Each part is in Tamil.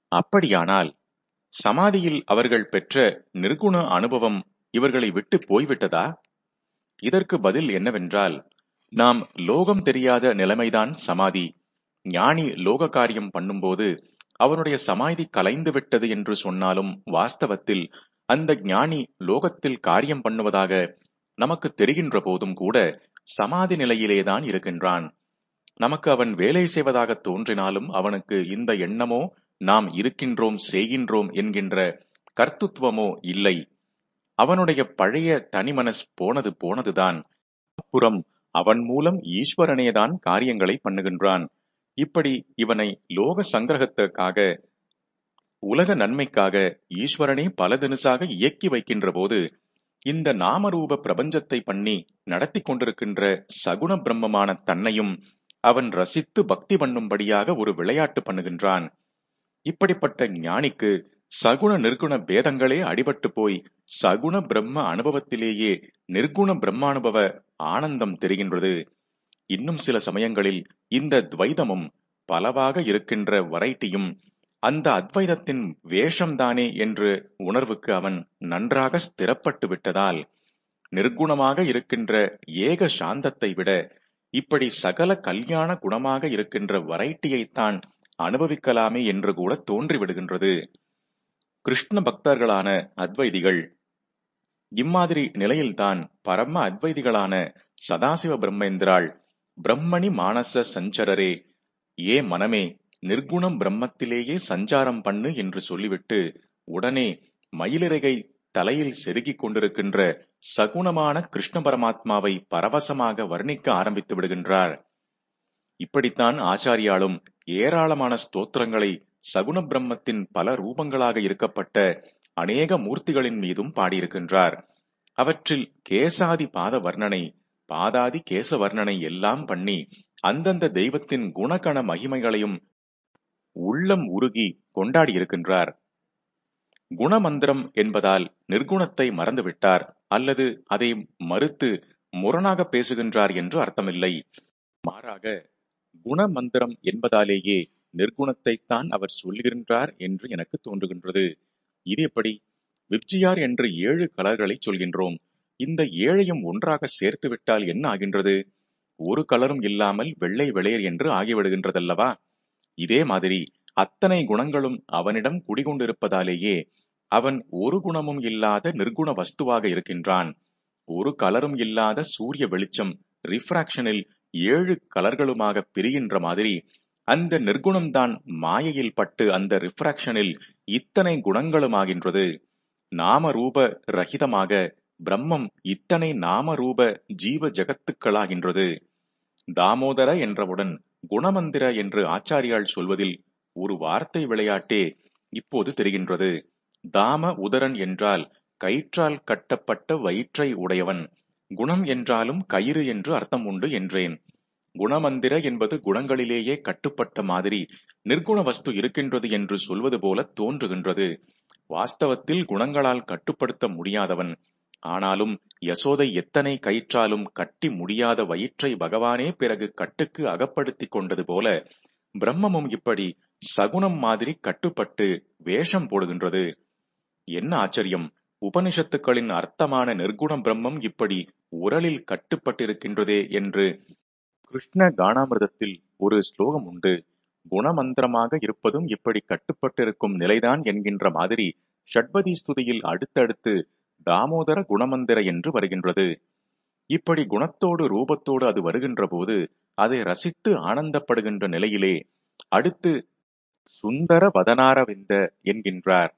அப்படியானால் சமாதியில் அவர்கள் பெற்ற நிர்குண அனுபவம் இவர்களை விட்டு போய்விட்டதா இதற்கு பதில் என்னவென்றால் நாம் லோகம் தெரியாத நிலைமைதான் சமாதி ஞானி லோக காரியம் பண்ணும்போது அவனுடைய சமாதி கலைந்து விட்டது என்று சொன்னாலும் வாஸ்தவத்தில் அந்த ஞானி லோகத்தில் காரியம் பண்ணுவதாக நமக்கு தெரிகின்ற போதும் கூட சமாதி நிலையிலேதான் இருக்கின்றான் நமக்கு அவன் வேலை செய்வதாக தோன்றினாலும் அவனுக்கு இந்த எண்ணமோ நாம் இருக்கின்றோம் செய்கின்றோம் என்கின்ற கர்த்துத்துவமோ இல்லை அவனுடைய பழைய தனிமனஸ் போனது போனதுதான் அப்புறம் அவன் மூலம் ஈஸ்வரனேதான் காரியங்களை பண்ணுகின்றான் இப்படி இவனை லோக சங்கிரகத்துக்காக உலக நன்மைக்காக ஈஸ்வரனே பல தினசாக இயக்கி வைக்கின்ற போது இந்த நாமரூப பிரபஞ்சத்தை பண்ணி நடத்தி கொண்டிருக்கின்ற சகுண பிரம்மமான தன்னையும் அவன் ரசித்து பக்தி பண்ணும்படியாக ஒரு விளையாட்டு பண்ணுகின்றான் இப்படிப்பட்ட ஞானிக்கு சகுண நிர்குண பேதங்களே அடிபட்டு போய் சகுண பிரம்ம அனுபவத்திலேயே நிர்குண பிரம்மானுபவ ஆனந்தம் தெரிகின்றது இன்னும் சில சமயங்களில் இந்த துவைதமும் பலவாக இருக்கின்ற வரைட்டியும் அந்த அத்வைதத்தின் வேஷம்தானே என்று உணர்வுக்கு அவன் நன்றாக ஸ்திரப்பட்டு விட்டதால் நிர்குணமாக இருக்கின்ற ஏக சாந்தத்தை விட இப்படி சகல கல்யாண குணமாக இருக்கின்ற வரைட்டியைத்தான் அனுபவிக்கலாமே என்று கூட தோன்றிவிடுகின்றது கிருஷ்ண பக்தர்களான அத்வைதிகள் இம்மாதிரி நிலையில்தான் பரம அத்வைதிகளான சதாசிவ பிரம்மேந்திராள் பிரம்மணி மானச சஞ்சரரே ஏ மனமே நிர்குணம் பிரம்மத்திலேயே சஞ்சாரம் பண்ணு என்று சொல்லிவிட்டு உடனே மயிலிறகை தலையில் செருகிக் கொண்டிருக்கின்ற சகுணமான கிருஷ்ண பரமாத்மாவை பரவசமாக வர்ணிக்க ஆரம்பித்து விடுகின்றார் இப்படித்தான் ஆச்சாரியாலும் ஏராளமான ஸ்தோத்திரங்களை சகுண பிரம்மத்தின் பல ரூபங்களாக இருக்கப்பட்ட அநேக மூர்த்திகளின் மீதும் பாடியிருக்கின்றார் அவற்றில் கேசாதி பாத வர்ணனை பாதாதி கேச வர்ணனை எல்லாம் பண்ணி அந்தந்த தெய்வத்தின் குணகண மகிமைகளையும் உள்ளம் உருகி கொண்டாடி இருக்கின்றார் குணமந்திரம் என்பதால் நிர்குணத்தை மறந்துவிட்டார் அல்லது அதை மறுத்து முரணாக பேசுகின்றார் என்று அர்த்தமில்லை மாறாக குணமந்திரம் என்பதாலேயே நிர்குணத்தைத்தான் அவர் சொல்லுகின்றார் என்று எனக்கு தோன்றுகின்றது இது எப்படி விப்ஜியார் என்று ஏழு கலர்களை சொல்கின்றோம் இந்த ஏழையும் ஒன்றாக சேர்த்து விட்டால் என்ன ஆகின்றது ஒரு கலரும் இல்லாமல் வெள்ளை வெளியர் என்று ஆகிவிடுகின்றதல்லவா இதே மாதிரி அத்தனை குணங்களும் அவனிடம் குடிகொண்டிருப்பதாலேயே அவன் ஒரு குணமும் இல்லாத நிர்குண வஸ்துவாக இருக்கின்றான் ஒரு கலரும் இல்லாத சூரிய வெளிச்சம் ரிஃப்ராக்ஷனில் ஏழு கலர்களுமாக பிரிகின்ற மாதிரி அந்த நிர்குணம்தான் மாயையில் பட்டு அந்த ரிஃப்ராக்ஷனில் இத்தனை குணங்களுமாகின்றது நாம ரூப ரகிதமாக பிரம்மம் இத்தனை நாம ரூப ஜீவ ஜகத்துக்களாகின்றது தாமோதர என்றவுடன் குணமந்திர என்று ஆச்சாரியால் சொல்வதில் ஒரு வார்த்தை விளையாட்டே இப்போது தெரிகின்றது தாம உதரன் என்றால் கயிற்றால் கட்டப்பட்ட வயிற்றை உடையவன் குணம் என்றாலும் கயிறு என்று அர்த்தம் உண்டு என்றேன் குணமந்திர என்பது குணங்களிலேயே கட்டுப்பட்ட மாதிரி நிர்குண வஸ்து இருக்கின்றது என்று சொல்வது போல தோன்றுகின்றது வாஸ்தவத்தில் குணங்களால் கட்டுப்படுத்த முடியாதவன் ஆனாலும் யசோதை எத்தனை கயிற்றாலும் கட்டி முடியாத வயிற்றை பகவானே பிறகு கட்டுக்கு அகப்படுத்திக் கொண்டது போல பிரம்மமும் இப்படி சகுனம் மாதிரி கட்டுப்பட்டு வேஷம் போடுகின்றது என்ன ஆச்சரியம் உபனிஷத்துக்களின் அர்த்தமான நிர்குண பிரம்மம் இப்படி உரலில் கட்டுப்பட்டிருக்கின்றதே என்று கிருஷ்ண கானாமிரதத்தில் ஒரு ஸ்லோகம் உண்டு குணமந்திரமாக இருப்பதும் இப்படி கட்டுப்பட்டிருக்கும் நிலைதான் என்கின்ற மாதிரி ஷட்பதி ஸ்துதியில் அடுத்தடுத்து தாமோதர குணமந்திர என்று வருகின்றது இப்படி குணத்தோடு ரூபத்தோடு அது வருகின்ற போது அதை ரசித்து ஆனந்தப்படுகின்ற நிலையிலே அடுத்து சுந்தர வதனாரவிந்த என்கின்றார்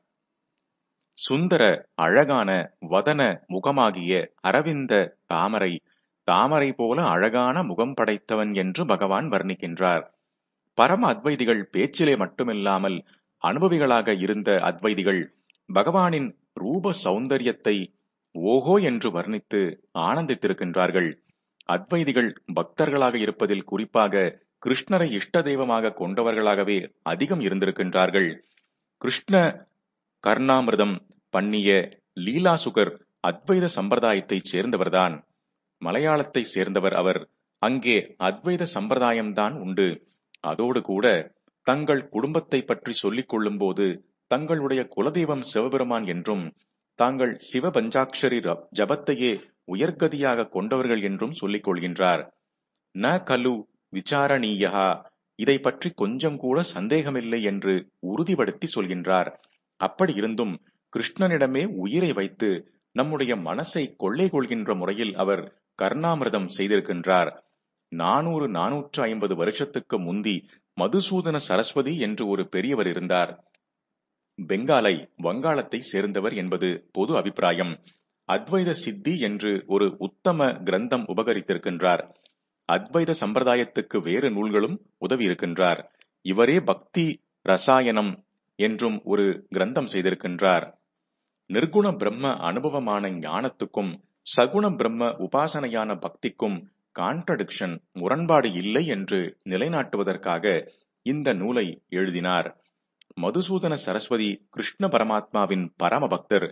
சுந்தர அழகான வதன முகமாகிய அரவிந்த தாமரை தாமரை போல அழகான முகம் படைத்தவன் என்று பகவான் வர்ணிக்கின்றார் பரம அத்வைதிகள் பேச்சிலே மட்டுமில்லாமல் அனுபவிகளாக இருந்த அத்வைதிகள் பகவானின் ரூப சௌந்தரியத்தை ஓஹோ என்று வர்ணித்து ஆனந்தித்திருக்கின்றார்கள் அத்வைதிகள் பக்தர்களாக இருப்பதில் குறிப்பாக கிருஷ்ணரை இஷ்ட தெய்வமாக கொண்டவர்களாகவே அதிகம் இருந்திருக்கின்றார்கள் கிருஷ்ண கர்ணாமிர்தம் பண்ணிய லீலாசுகர் அத்வைத சம்பிரதாயத்தைச் சேர்ந்தவர்தான் மலையாளத்தை சேர்ந்தவர் அவர் அங்கே அத்வைத சம்பிரதாயம்தான் உண்டு அதோடு கூட தங்கள் குடும்பத்தை பற்றி சொல்லிக் கொள்ளும்போது தங்களுடைய குலதெய்வம் சிவபெருமான் என்றும் தாங்கள் சிவ பஞ்சாட்சரி ர- ஜபத்தையே உயர்கதியாக கொண்டவர்கள் என்றும் சொல்லிக் கொள்கின்றார் ந கலு விசாரணீயா இதை பற்றி கொஞ்சம் கூட சந்தேகமில்லை என்று உறுதிப்படுத்தி சொல்கின்றார் அப்படி இருந்தும் கிருஷ்ணனிடமே உயிரை வைத்து நம்முடைய மனசை கொள்ளை கொள்கின்ற முறையில் அவர் கர்ணாமிர்தம் செய்திருக்கின்றார் நானூறு நானூற்று ஐம்பது வருஷத்துக்கு முந்தி மதுசூதன சரஸ்வதி என்று ஒரு பெரியவர் இருந்தார் பெங்காலை வங்காளத்தை சேர்ந்தவர் என்பது பொது அபிப்பிராயம் அத்வைத சித்தி என்று ஒரு உத்தம கிரந்தம் உபகரித்திருக்கின்றார் அத்வைத சம்பிரதாயத்துக்கு வேறு நூல்களும் உதவி இருக்கின்றார் இவரே பக்தி ரசாயனம் என்றும் ஒரு கிரந்தம் செய்திருக்கின்றார் நிர்குண பிரம்ம அனுபவமான ஞானத்துக்கும் சகுண பிரம்ம உபாசனையான பக்திக்கும் கான்ட்ரடிக்ஷன் முரண்பாடு இல்லை என்று நிலைநாட்டுவதற்காக இந்த நூலை எழுதினார் மதுசூதன சரஸ்வதி கிருஷ்ண பரமாத்மாவின் பரம பக்தர்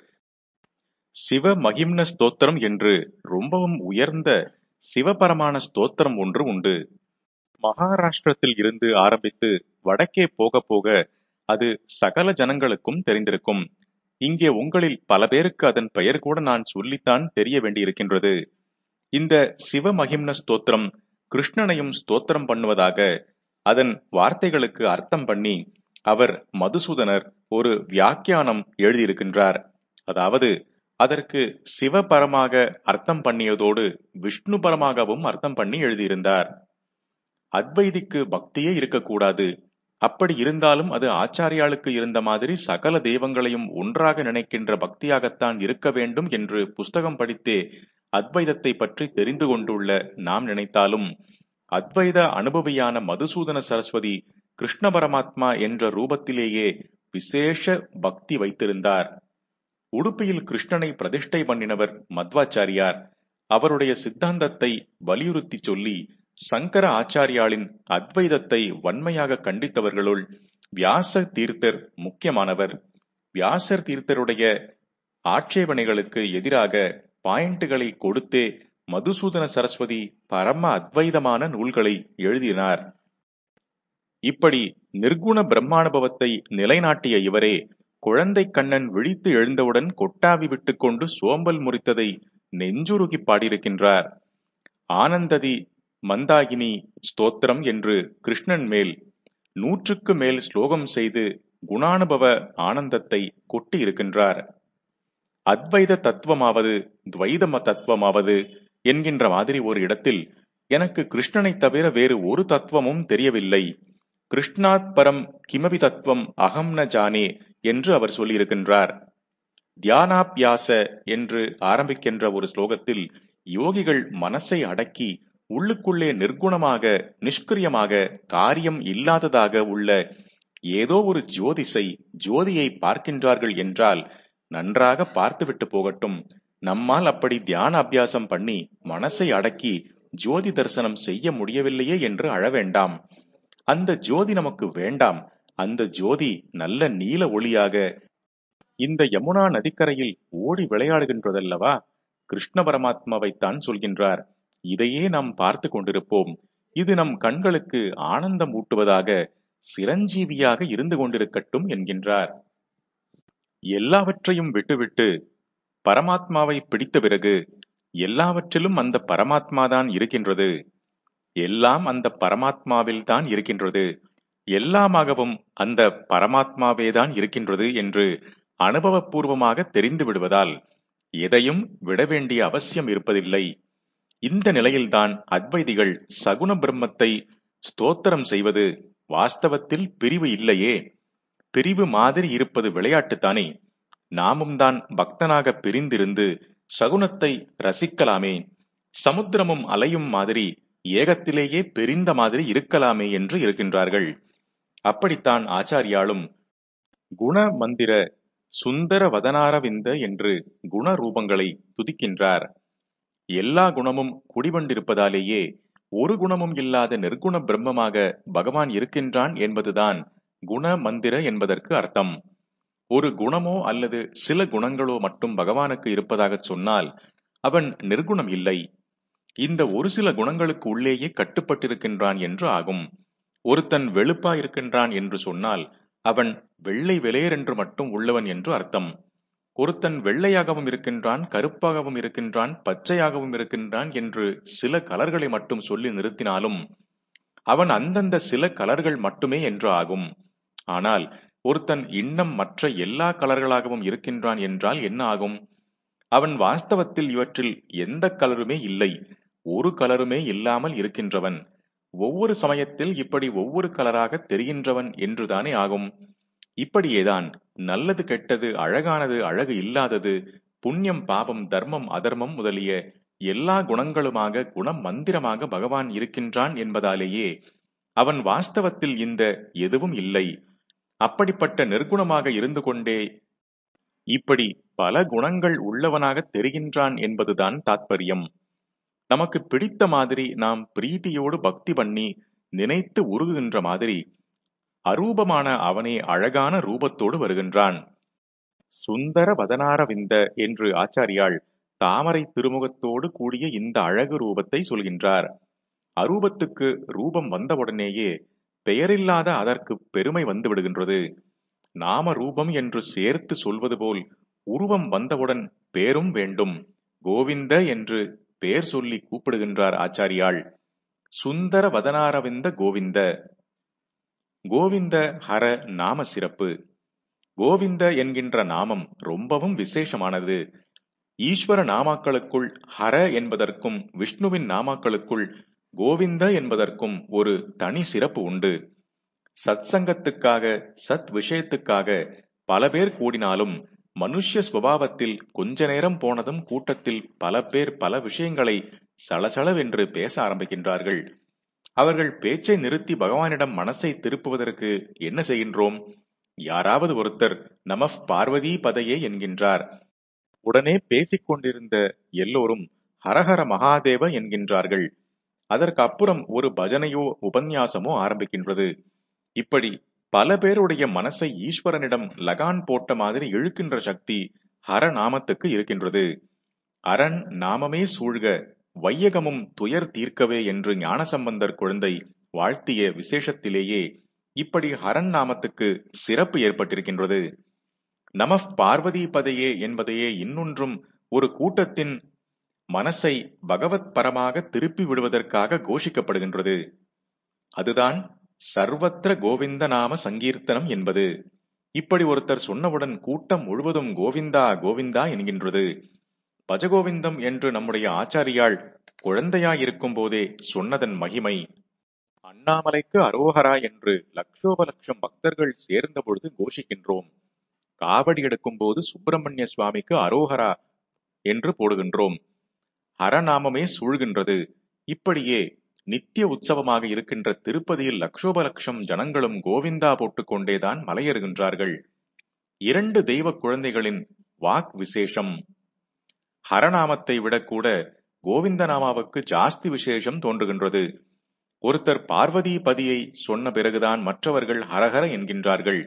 சிவ மகிம்ன ஸ்தோத்திரம் என்று ரொம்பவும் உயர்ந்த சிவபரமான ஸ்தோத்திரம் ஒன்று உண்டு மகாராஷ்டிரத்தில் இருந்து ஆரம்பித்து வடக்கே போக போக அது சகல ஜனங்களுக்கும் தெரிந்திருக்கும் இங்கே உங்களில் பல பேருக்கு அதன் பெயர் கூட நான் சொல்லித்தான் தெரிய வேண்டியிருக்கின்றது இந்த சிவ மகிம்ன ஸ்தோத்திரம் கிருஷ்ணனையும் ஸ்தோத்திரம் பண்ணுவதாக அதன் வார்த்தைகளுக்கு அர்த்தம் பண்ணி அவர் மதுசூதனர் ஒரு வியாக்கியானம் எழுதியிருக்கின்றார் அதாவது அதற்கு சிவபரமாக அர்த்தம் பண்ணியதோடு விஷ்ணு பரமாகவும் அர்த்தம் பண்ணி எழுதியிருந்தார் அத்வைதிக்கு பக்தியே இருக்கக்கூடாது அப்படி இருந்தாலும் அது ஆச்சாரியாளுக்கு இருந்த மாதிரி சகல தெய்வங்களையும் ஒன்றாக நினைக்கின்ற பக்தியாகத்தான் இருக்க வேண்டும் என்று புஸ்தகம் படித்தே அத்வைதத்தை பற்றி தெரிந்து கொண்டுள்ள நாம் நினைத்தாலும் அத்வைத அனுபவியான மதுசூதன சரஸ்வதி கிருஷ்ண பரமாத்மா என்ற ரூபத்திலேயே விசேஷ பக்தி வைத்திருந்தார் உடுப்பியில் கிருஷ்ணனை பிரதிஷ்டை பண்ணினவர் மத்வாச்சாரியார் அவருடைய சித்தாந்தத்தை வலியுறுத்தி சொல்லி சங்கர ஆச்சாரியாளின் அத்வைதத்தை வன்மையாக கண்டித்தவர்களுள் வியாச தீர்த்தர் முக்கியமானவர் வியாசர் தீர்த்தருடைய ஆட்சேபனைகளுக்கு எதிராக பாயிண்டுகளை கொடுத்தே மதுசூதன சரஸ்வதி பரம அத்வைதமான நூல்களை எழுதினார் இப்படி நிர்குண பிரம்மானுபவத்தை நிலைநாட்டிய இவரே குழந்தை கண்ணன் விழித்து எழுந்தவுடன் கொட்டாவி விட்டுக்கொண்டு சோம்பல் முறித்ததை நெஞ்சுருகி பாடியிருக்கின்றார் ஆனந்ததி மந்தாகினி ஸ்தோத்திரம் என்று கிருஷ்ணன் மேல் நூற்றுக்கு மேல் ஸ்லோகம் செய்து குணானுபவ ஆனந்தத்தை கொட்டி இருக்கின்றார் அத்வைத தத்துவமாவது துவைதம தத்துவமாவது என்கின்ற மாதிரி ஒரு இடத்தில் எனக்கு கிருஷ்ணனை தவிர வேறு ஒரு தத்துவமும் தெரியவில்லை கிருஷ்ணாத் பரம் கிமபி தத்துவம் அகம் ந ஜானே என்று அவர் சொல்லியிருக்கின்றார் தியானாபியாச என்று ஆரம்பிக்கின்ற ஒரு ஸ்லோகத்தில் யோகிகள் மனசை அடக்கி உள்ளுக்குள்ளே நிர்குணமாக நிஷ்கிரியமாக காரியம் இல்லாததாக உள்ள ஏதோ ஒரு ஜோதிஷை ஜோதியை பார்க்கின்றார்கள் என்றால் நன்றாக பார்த்துவிட்டு போகட்டும் நம்மால் அப்படி தியான அபியாசம் பண்ணி மனசை அடக்கி ஜோதி தரிசனம் செய்ய முடியவில்லையே என்று அழ வேண்டாம் அந்த ஜோதி நமக்கு வேண்டாம் அந்த ஜோதி நல்ல நீல ஒளியாக இந்த யமுனா நதிக்கரையில் ஓடி விளையாடுகின்றதல்லவா கிருஷ்ண பரமாத்மாவைத்தான் சொல்கின்றார் இதையே நாம் பார்த்து கொண்டிருப்போம் இது நம் கண்களுக்கு ஆனந்தம் ஊட்டுவதாக சிரஞ்சீவியாக இருந்து கொண்டிருக்கட்டும் என்கின்றார் எல்லாவற்றையும் விட்டுவிட்டு பரமாத்மாவை பிடித்த பிறகு எல்லாவற்றிலும் அந்த பரமாத்மாதான் இருக்கின்றது எல்லாம் அந்த பரமாத்மாவில் தான் இருக்கின்றது எல்லாமாகவும் அந்த பரமாத்மாவேதான் இருக்கின்றது என்று அனுபவபூர்வமாக தெரிந்து விடுவதால் எதையும் விட வேண்டிய அவசியம் இருப்பதில்லை இந்த நிலையில்தான் அத்வைதிகள் சகுன பிரம்மத்தை ஸ்தோத்திரம் செய்வது வாஸ்தவத்தில் பிரிவு இல்லையே பிரிவு மாதிரி இருப்பது விளையாட்டுத்தானே நாமும் தான் பக்தனாக பிரிந்திருந்து சகுனத்தை ரசிக்கலாமே சமுத்திரமும் அலையும் மாதிரி ஏகத்திலேயே பிரிந்த மாதிரி இருக்கலாமே என்று இருக்கின்றார்கள் அப்படித்தான் ஆச்சாரியாலும் குண மந்திர சுந்தர வதனாரவிந்த என்று குண ரூபங்களை துதிக்கின்றார் எல்லா குணமும் குடிவண்டிருப்பதாலேயே ஒரு குணமும் இல்லாத நிர்குண பிரம்மமாக பகவான் இருக்கின்றான் என்பதுதான் குண மந்திர என்பதற்கு அர்த்தம் ஒரு குணமோ அல்லது சில குணங்களோ மட்டும் பகவானுக்கு இருப்பதாக சொன்னால் அவன் நிர்குணம் இல்லை இந்த ஒரு சில குணங்களுக்கு உள்ளேயே கட்டுப்பட்டிருக்கின்றான் என்று ஆகும் ஒருத்தன் வெளுப்பா இருக்கின்றான் என்று சொன்னால் அவன் வெள்ளை வெளையரென்று மட்டும் உள்ளவன் என்று அர்த்தம் ஒருத்தன் வெள்ளையாகவும் இருக்கின்றான் கருப்பாகவும் இருக்கின்றான் பச்சையாகவும் இருக்கின்றான் என்று சில கலர்களை மட்டும் சொல்லி நிறுத்தினாலும் அவன் அந்தந்த சில கலர்கள் மட்டுமே என்று ஆகும் ஆனால் ஒருத்தன் இன்னம் மற்ற எல்லா கலர்களாகவும் இருக்கின்றான் என்றால் என்ன ஆகும் அவன் வாஸ்தவத்தில் இவற்றில் எந்த கலருமே இல்லை ஒரு கலருமே இல்லாமல் இருக்கின்றவன் ஒவ்வொரு சமயத்தில் இப்படி ஒவ்வொரு கலராக தெரிகின்றவன் என்றுதானே ஆகும் இப்படியேதான் நல்லது கெட்டது அழகானது அழகு இல்லாதது புண்ணியம் பாபம் தர்மம் அதர்மம் முதலிய எல்லா குணங்களுமாக குணம் மந்திரமாக பகவான் இருக்கின்றான் என்பதாலேயே அவன் வாஸ்தவத்தில் இந்த எதுவும் இல்லை அப்படிப்பட்ட நிர்குணமாக இருந்து கொண்டே இப்படி பல குணங்கள் உள்ளவனாக தெரிகின்றான் என்பதுதான் தாத்பரியம் நமக்கு பிடித்த மாதிரி நாம் பிரீத்தியோடு பக்தி பண்ணி நினைத்து உருகுகின்ற மாதிரி அரூபமான அவனே அழகான ரூபத்தோடு வருகின்றான் சுந்தர வதனாரவிந்த என்று ஆச்சாரியால் தாமரை திருமுகத்தோடு கூடிய இந்த அழகு ரூபத்தை சொல்கின்றார் அரூபத்துக்கு ரூபம் வந்தவுடனேயே பெயரில்லாத அதற்கு பெருமை வந்து விடுகின்றது நாம ரூபம் என்று சேர்த்து சொல்வது போல் உருவம் வந்தவுடன் பேரும் வேண்டும் கோவிந்த என்று பெயர் சொல்லி கூப்பிடுகின்றார் ஆச்சாரியாள் சுந்தர வதனாரவிந்த கோவிந்த கோவிந்த ஹர நாம சிறப்பு கோவிந்த என்கின்ற நாமம் ரொம்பவும் விசேஷமானது ஈஸ்வர நாமாக்களுக்குள் ஹர என்பதற்கும் விஷ்ணுவின் நாமாக்களுக்குள் கோவிந்த என்பதற்கும் ஒரு தனி சிறப்பு உண்டு சத்சங்கத்துக்காக சத் விஷயத்துக்காக பல பேர் கூடினாலும் மனுஷ்ய சுபாவத்தில் கொஞ்ச நேரம் போனதும் கூட்டத்தில் பல பேர் பல விஷயங்களை சலசலவென்று பேச ஆரம்பிக்கின்றார்கள் அவர்கள் பேச்சை நிறுத்தி பகவானிடம் மனசை திருப்புவதற்கு என்ன செய்கின்றோம் யாராவது ஒருத்தர் நம பார்வதி பதையே என்கின்றார் உடனே பேசிக் கொண்டிருந்த எல்லோரும் ஹரஹர மகாதேவ என்கின்றார்கள் அதற்கு அப்புறம் ஒரு பஜனையோ உபன்யாசமோ ஆரம்பிக்கின்றது இப்படி பல பேருடைய மனசை ஈஸ்வரனிடம் லகான் போட்ட மாதிரி இழுக்கின்ற சக்தி ஹர நாமத்துக்கு இருக்கின்றது அரண் நாமமே சூழ்க வையகமும் துயர் தீர்க்கவே என்று ஞானசம்பந்தர் குழந்தை வாழ்த்திய விசேஷத்திலேயே இப்படி ஹரன் நாமத்துக்கு சிறப்பு ஏற்பட்டிருக்கின்றது நம பார்வதி பதையே என்பதையே இன்னொன்றும் ஒரு கூட்டத்தின் மனசை பகவத் பரமாக திருப்பி விடுவதற்காக கோஷிக்கப்படுகின்றது அதுதான் சர்வத்திர கோவிந்த நாம சங்கீர்த்தனம் என்பது இப்படி ஒருத்தர் சொன்னவுடன் கூட்டம் முழுவதும் கோவிந்தா கோவிந்தா என்கின்றது பஜகோவிந்தம் என்று நம்முடைய ஆச்சாரியால் குழந்தையாயிருக்கும் போதே சொன்னதன் மகிமை அண்ணாமலைக்கு அரோகரா என்று லட்சோப லட்சம் பக்தர்கள் சேர்ந்த பொழுது கோஷிக்கின்றோம் காவடி எடுக்கும் போது சுப்பிரமணிய சுவாமிக்கு அரோகரா என்று போடுகின்றோம் ஹரநாமமே சூழ்கின்றது இப்படியே நித்திய உற்சவமாக இருக்கின்ற திருப்பதியில் லட்சோப லட்சம் ஜனங்களும் கோவிந்தா போட்டுக்கொண்டேதான் மலையேறுகின்றார்கள் இரண்டு தெய்வ குழந்தைகளின் வாக் விசேஷம் ஹரநாமத்தை விடக்கூட கோவிந்த நாமாவுக்கு ஜாஸ்தி விசேஷம் தோன்றுகின்றது ஒருத்தர் பார்வதி பதியை சொன்ன பிறகுதான் மற்றவர்கள் ஹரஹர என்கின்றார்கள்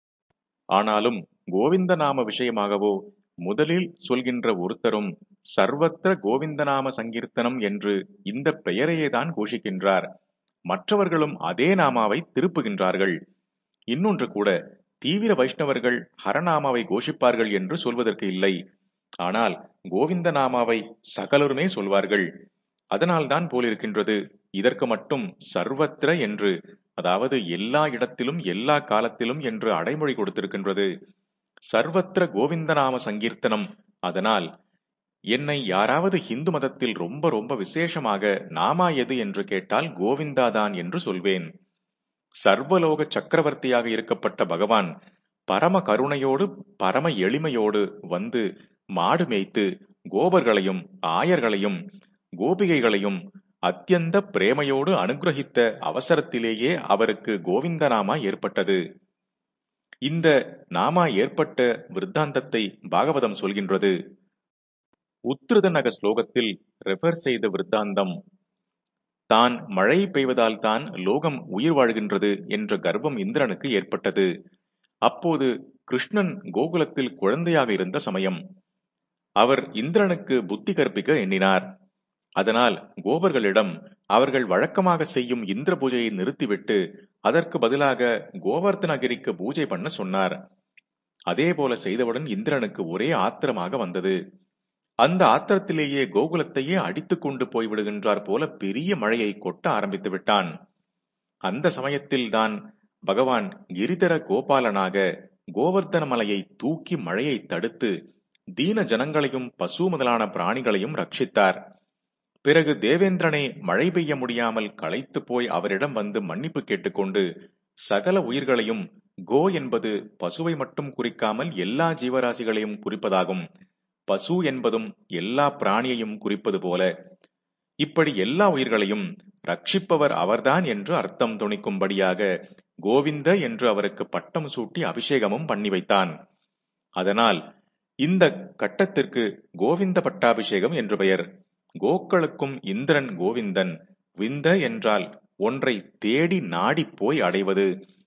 ஆனாலும் கோவிந்த நாம விஷயமாகவோ முதலில் சொல்கின்ற ஒருத்தரும் சர்வத்திர கோவிந்தநாம சங்கீர்த்தனம் என்று இந்த பெயரையே தான் கோஷிக்கின்றார் மற்றவர்களும் அதே நாமாவை திருப்புகின்றார்கள் இன்னொன்று கூட தீவிர வைஷ்ணவர்கள் ஹரநாமாவை கோஷிப்பார்கள் என்று சொல்வதற்கு இல்லை ஆனால் கோவிந்த நாமாவை சகலருமே சொல்வார்கள் அதனால்தான் போலிருக்கின்றது இதற்கு மட்டும் சர்வத்திர என்று அதாவது எல்லா இடத்திலும் எல்லா காலத்திலும் என்று அடைமொழி கொடுத்திருக்கின்றது சர்வத்திர கோவிந்தநாம சங்கீர்த்தனம் அதனால் என்னை யாராவது ஹிந்து மதத்தில் ரொம்ப ரொம்ப விசேஷமாக நாமா எது என்று கேட்டால் கோவிந்தா தான் என்று சொல்வேன் சர்வலோக சக்கரவர்த்தியாக இருக்கப்பட்ட பகவான் பரம கருணையோடு பரம எளிமையோடு வந்து மாடு மேய்த்து கோபர்களையும் ஆயர்களையும் கோபிகைகளையும் அத்தியந்த பிரேமையோடு அனுகிரகித்த அவசரத்திலேயே அவருக்கு கோவிந்த நாமா ஏற்பட்டது இந்த நாமா ஏற்பட்ட விருத்தாந்தத்தை பாகவதம் சொல்கின்றது உத்ருதநக ஸ்லோகத்தில் ரெஃபர் செய்த விருத்தாந்தம் தான் மழை பெய்வதால் தான் லோகம் உயிர் வாழ்கின்றது என்ற கர்வம் இந்திரனுக்கு ஏற்பட்டது அப்போது கிருஷ்ணன் கோகுலத்தில் குழந்தையாக இருந்த சமயம் அவர் இந்திரனுக்கு புத்தி கற்பிக்க எண்ணினார் அதனால் கோபர்களிடம் அவர்கள் வழக்கமாக செய்யும் இந்திர பூஜையை நிறுத்திவிட்டு அதற்கு பதிலாக கோவர்த்தனகிரிக்கு பூஜை பண்ண சொன்னார் அதே போல செய்தவுடன் இந்திரனுக்கு ஒரே ஆத்திரமாக வந்தது அந்த ஆத்திரத்திலேயே கோகுலத்தையே அடித்துக் கொண்டு போய் விடுகின்றார் போல பெரிய மழையை கொட்ட ஆரம்பித்து விட்டான் அந்த சமயத்தில்தான் பகவான் கிரிதர கோபாலனாக கோவர்த்தன மலையை தூக்கி மழையை தடுத்து தீன ஜனங்களையும் பசு முதலான பிராணிகளையும் ரட்சித்தார் பிறகு தேவேந்திரனை மழை பெய்ய முடியாமல் களைத்து போய் அவரிடம் வந்து மன்னிப்பு கேட்டுக்கொண்டு சகல உயிர்களையும் கோ என்பது பசுவை மட்டும் குறிக்காமல் எல்லா ஜீவராசிகளையும் குறிப்பதாகும் பசு என்பதும் எல்லா பிராணியையும் குறிப்பது போல இப்படி எல்லா உயிர்களையும் ரட்சிப்பவர் அவர்தான் என்று அர்த்தம் துணிக்கும்படியாக கோவிந்த என்று அவருக்கு பட்டம் சூட்டி அபிஷேகமும் பண்ணி வைத்தான் அதனால் இந்த கட்டத்திற்கு கோவிந்த பட்டாபிஷேகம் என்று பெயர் கோக்களுக்கும் இந்திரன் கோவிந்தன் விந்த என்றால் ஒன்றை தேடி நாடி போய் அடைவது